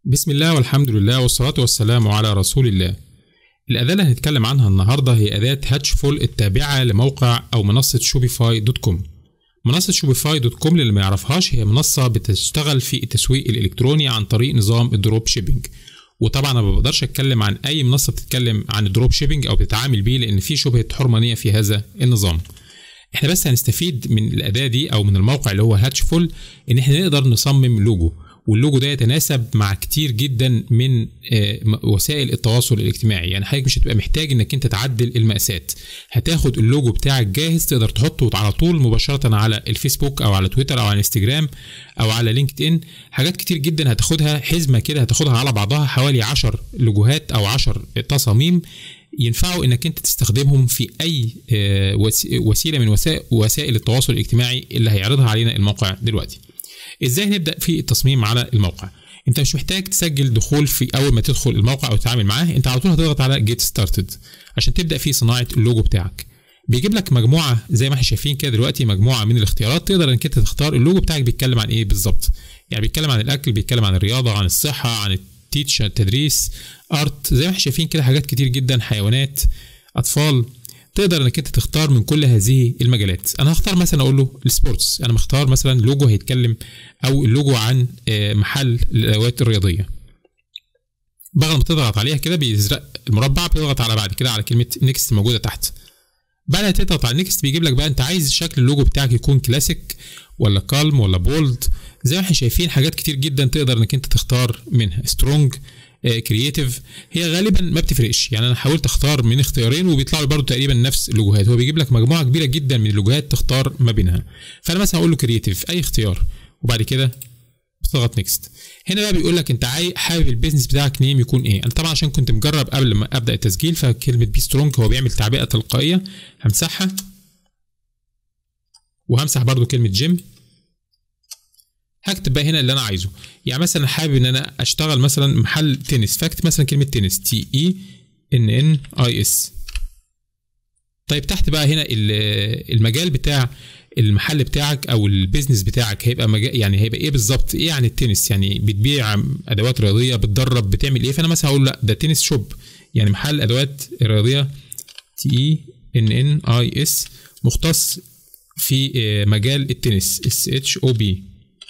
بسم الله والحمد لله والصلاة والسلام على رسول الله الأداة اللي هنتكلم عنها النهاردة هي أداة هاتشفول التابعة لموقع أو منصة شوبيفاي دوت كوم منصة شوبيفاي دوت كوم للي ما يعرفهاش هي منصة بتشتغل في التسويق الإلكتروني عن طريق نظام الدروب شيبينج وطبعا انا ما بقدرش اتكلم عن اي منصه بتتكلم عن الدروب شيبينج او بتتعامل بيه لان في شبهه حرمانيه في هذا النظام احنا بس هنستفيد من الاداه دي او من الموقع اللي هو هاتشفول ان احنا نقدر نصمم لوجو واللوجو ده يتناسب مع كتير جدا من وسائل التواصل الاجتماعي يعني حضرتك مش هتبقى محتاج انك انت تعدل المقاسات هتاخد اللوجو بتاعك جاهز تقدر تحطه على طول مباشره على الفيسبوك او على تويتر او على انستجرام او على لينكد ان حاجات كتير جدا هتاخدها حزمه كده هتاخدها على بعضها حوالي 10 لوجوهات او 10 تصاميم ينفعوا انك انت تستخدمهم في اي وسيله من وسائل التواصل الاجتماعي اللي هيعرضها علينا الموقع دلوقتي ازاي نبدا في التصميم على الموقع انت مش محتاج تسجل دخول في اول ما تدخل الموقع او تتعامل معاه انت على طول هتضغط على جيت ستارتد عشان تبدا في صناعه اللوجو بتاعك بيجيب لك مجموعه زي ما احنا شايفين كده دلوقتي مجموعه من الاختيارات تقدر انك انت تختار اللوجو بتاعك بيتكلم عن ايه بالظبط يعني بيتكلم عن الاكل بيتكلم عن الرياضه عن الصحه عن التيتش التدريس ارت زي ما احنا شايفين كده حاجات كتير جدا حيوانات اطفال تقدر انك انت تختار من كل هذه المجالات انا هختار مثلا اقول له السبورتس انا مختار مثلا لوجو هيتكلم او اللوجو عن محل الادوات الرياضيه بعد ما تضغط عليها كده بيزرق المربع بتضغط على بعد كده على كلمه نيكست موجوده تحت بعد ما تضغط على نيكست بيجيب لك بقى انت عايز شكل اللوجو بتاعك يكون كلاسيك ولا كالم ولا بولد زي ما احنا شايفين حاجات كتير جدا تقدر انك انت تختار منها سترونج كرييتيف هي غالبا ما بتفرقش يعني انا حاولت اختار من اختيارين وبيطلعوا برضو تقريبا نفس اللوجوهات هو بيجيب لك مجموعه كبيره جدا من اللوجوهات تختار ما بينها فانا مثلا هقول له كرييتيف اي اختيار وبعد كده بتضغط نيكست هنا بقى بيقول لك انت عاي حابب البيزنس بتاعك نيم يكون ايه انا طبعا عشان كنت مجرب قبل ما ابدا التسجيل فكلمه بي سترونج هو بيعمل تعبئه تلقائيه همسحها وهمسح برضو كلمه جيم هكتب بقى هنا اللي انا عايزه يعني مثلا حابب ان انا اشتغل مثلا محل تنس فاكتب مثلا كلمه تنس تي اي ان ان اي اس طيب تحت بقى هنا المجال بتاع المحل بتاعك او البيزنس بتاعك هيبقى مجال يعني هيبقى ايه بالظبط ايه يعني التنس يعني بتبيع ادوات رياضيه بتدرب بتعمل ايه فانا مثلا هقول لا ده تنس شوب يعني محل ادوات رياضيه تي اي ان ان اي اس مختص في مجال التنس اس اتش او بي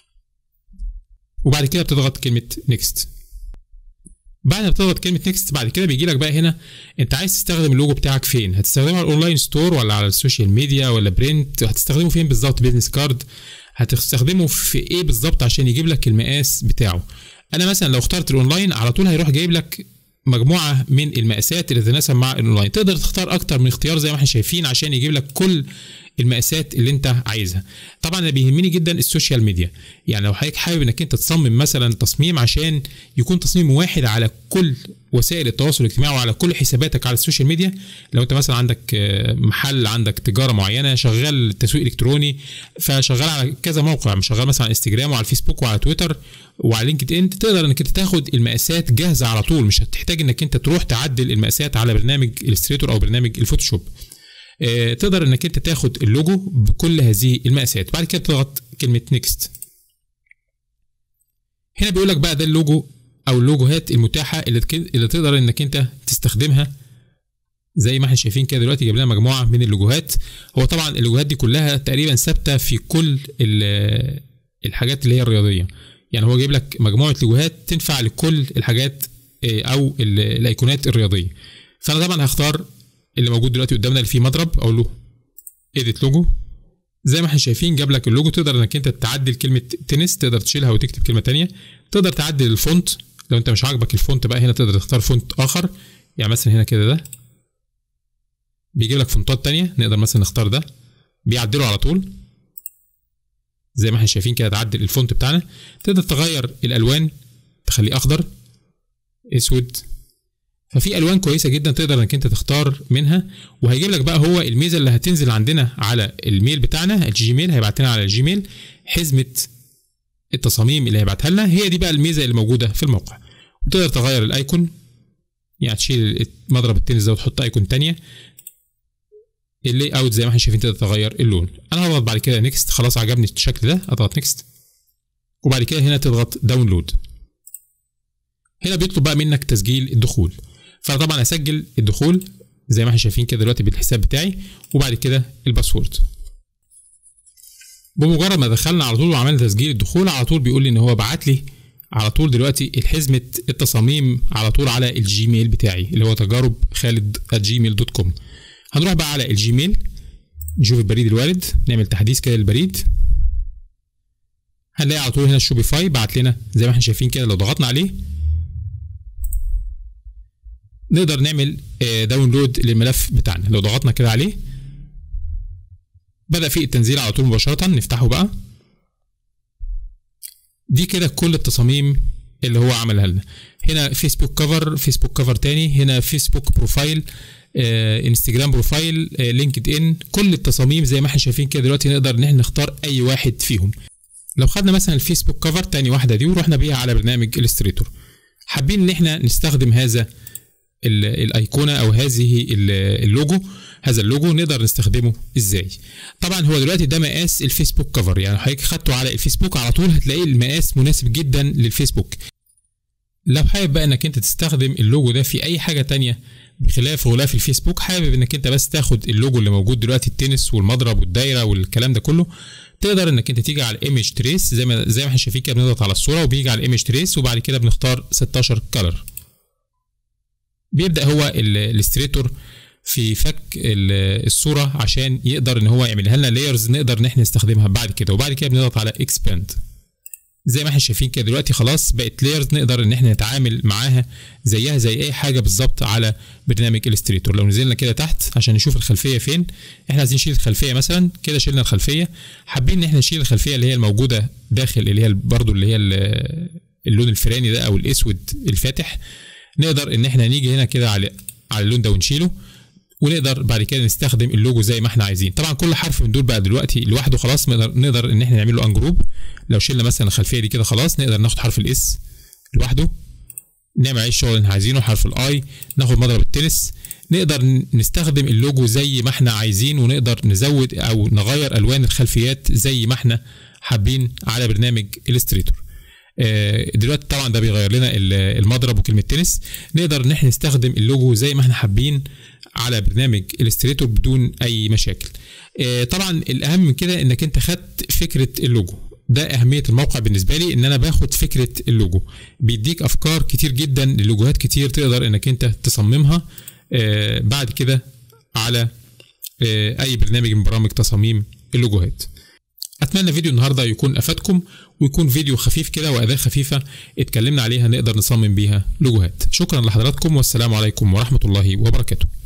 وبعد كده بتضغط كلمه نيكست بعد ما بتضغط كلمه نيكست بعد كده بيجي لك بقى هنا انت عايز تستخدم اللوجو بتاعك فين هتستخدمه على الاونلاين ستور ولا على السوشيال ميديا ولا برنت هتستخدمه فين بالظبط بيزنس كارد هتستخدمه في ايه بالظبط عشان يجيب لك المقاس بتاعه انا مثلا لو اخترت الاونلاين على طول هيروح جايب لك مجموعه من المقاسات اللي تتناسب مع الاونلاين تقدر تختار اكتر من اختيار زي ما احنا شايفين عشان يجيب لك كل المقاسات اللي انت عايزها طبعا انا بيهمني جدا السوشيال ميديا يعني لو حضرتك حابب انك انت تصمم مثلا تصميم عشان يكون تصميم واحد على كل وسائل التواصل الاجتماعي وعلى كل حساباتك على السوشيال ميديا لو انت مثلا عندك محل عندك تجاره معينه شغال تسويق الكتروني فشغال على كذا موقع مش شغال مثلا على انستجرام وعلى الفيسبوك وعلى تويتر وعلى لينكد ان تقدر انك انت تاخد المقاسات جاهزه على طول مش هتحتاج انك انت تروح تعدل المقاسات على برنامج الستريتور او برنامج الفوتوشوب تقدر انك انت تاخد اللوجو بكل هذه المقاسات بعد كده تضغط كلمه نيكست هنا بيقول لك بقى ده اللوجو او اللوجوهات المتاحه اللي, اللي تقدر انك انت تستخدمها زي ما احنا شايفين كده دلوقتي جاب لنا مجموعه من اللوجوهات هو طبعا اللوجوهات دي كلها تقريبا ثابته في كل الحاجات اللي هي الرياضيه يعني هو جايب لك مجموعه لوجوهات تنفع لكل الحاجات او الايقونات الرياضيه فانا طبعا هختار اللي موجود دلوقتي قدامنا اللي فيه مضرب اقول له اديت لوجو زي ما احنا شايفين جاب لك اللوجو تقدر انك انت تعدل كلمه تنس تقدر تشيلها وتكتب كلمه تانية تقدر تعدل الفونت لو انت مش عاجبك الفونت بقى هنا تقدر تختار فونت اخر يعني مثلا هنا كده ده بيجيب لك فونتات تانية نقدر مثلا نختار ده بيعدله على طول زي ما احنا شايفين كده تعدل الفونت بتاعنا تقدر تغير الالوان تخليه اخضر اسود ففي الوان كويسه جدا تقدر انك انت تختار منها وهيجيب لك بقى هو الميزه اللي هتنزل عندنا على الميل بتاعنا الجيميل هيبعت لنا على الجيميل حزمه التصاميم اللي هيبعتها لنا هي دي بقى الميزه اللي موجوده في الموقع وتقدر تغير الايكون يعني تشيل مضرب التنس ده وتحط ايكون تانية اللي اوت زي ما احنا شايفين تقدر تغير اللون انا هضغط بعد كده نيكست خلاص عجبني الشكل ده اضغط نيكست وبعد كده هنا تضغط داونلود هنا بيطلب بقى منك تسجيل الدخول فانا طبعا هسجل الدخول زي ما احنا شايفين كده دلوقتي بالحساب بتاعي وبعد كده الباسورد بمجرد ما دخلنا على طول وعملنا تسجيل الدخول على طول بيقول لي ان هو بعت لي على طول دلوقتي الحزمة التصاميم على طول على الجيميل بتاعي اللي هو تجارب خالد جيميل دوت كوم هنروح بقى على الجيميل نشوف البريد الوارد نعمل تحديث كده للبريد هنلاقي على طول هنا الشوبيفاي بعت لنا زي ما احنا شايفين كده لو ضغطنا عليه نقدر نعمل داونلود للملف بتاعنا لو ضغطنا كده عليه بدأ في التنزيل على طول مباشرة نفتحه بقى دي كده كل التصاميم اللي هو عملها لنا هنا فيسبوك كفر فيسبوك كفر تاني هنا فيسبوك بروفايل آه، انستجرام بروفايل آه، لينكد ان كل التصاميم زي ما احنا شايفين كده دلوقتي نقدر ان احنا نختار اي واحد فيهم لو خدنا مثلا الفيسبوك كفر تاني واحده دي ورحنا بيها على برنامج الستريتور حابين ان احنا نستخدم هذا الايقونه او هذه اللوجو هذا اللوجو نقدر نستخدمه ازاي طبعا هو دلوقتي ده مقاس الفيسبوك كفر يعني حضرتك خدته على الفيسبوك على طول هتلاقي المقاس مناسب جدا للفيسبوك لو حابب بقى انك انت تستخدم اللوجو ده في اي حاجه تانية بخلاف غلاف الفيسبوك حابب انك انت بس تاخد اللوجو اللي موجود دلوقتي التنس والمضرب والدايره والكلام ده كله تقدر انك انت تيجي على الايمج تريس زي ما زي ما احنا شايفين كده بنضغط على الصوره وبيجي على الايمج تريس وبعد كده بنختار 16 كلر بيبدا هو الاستريتور في فك الصوره عشان يقدر ان هو يعملها لنا لايرز نقدر ان احنا نستخدمها بعد كده وبعد كده بنضغط على اكسباند زي ما احنا شايفين كده دلوقتي خلاص بقت لايرز نقدر ان احنا نتعامل معاها زيها زي اي حاجه بالظبط على برنامج الستريتور لو نزلنا كده تحت عشان نشوف الخلفيه فين احنا عايزين نشيل الخلفيه مثلا كده شيلنا الخلفيه حابين ان احنا نشيل الخلفيه اللي هي الموجوده داخل اللي هي برضو اللي هي اللون الفراني ده او الاسود الفاتح نقدر ان احنا نيجي هنا كده على على اللون ده ونشيله ونقدر بعد كده نستخدم اللوجو زي ما احنا عايزين طبعا كل حرف من دول بقى دلوقتي لوحده خلاص نقدر نقدر ان احنا نعمل له انجروب لو شلنا مثلا الخلفيه دي كده خلاص نقدر ناخد حرف الاس لوحده نعمل عليه الشغل اللي احنا عايزينه حرف الاي ناخد مضرب التنس نقدر نستخدم اللوجو زي ما احنا عايزين ونقدر نزود او نغير الوان الخلفيات زي ما احنا حابين على برنامج الستريتور دلوقتي طبعا ده بيغير لنا المضرب وكلمه تنس نقدر ان احنا نستخدم اللوجو زي ما احنا حابين على برنامج الستريتور بدون اي مشاكل طبعا الاهم من كده انك انت خدت فكره اللوجو ده اهميه الموقع بالنسبه لي ان انا باخد فكره اللوجو بيديك افكار كتير جدا للوجوهات كتير تقدر انك انت تصممها بعد كده على اي برنامج من برامج تصاميم اللوجوهات اتمنى فيديو النهارده يكون افادكم ويكون فيديو خفيف كده واداه خفيفه اتكلمنا عليها نقدر نصمم بيها لوجوهات شكرا لحضراتكم والسلام عليكم ورحمه الله وبركاته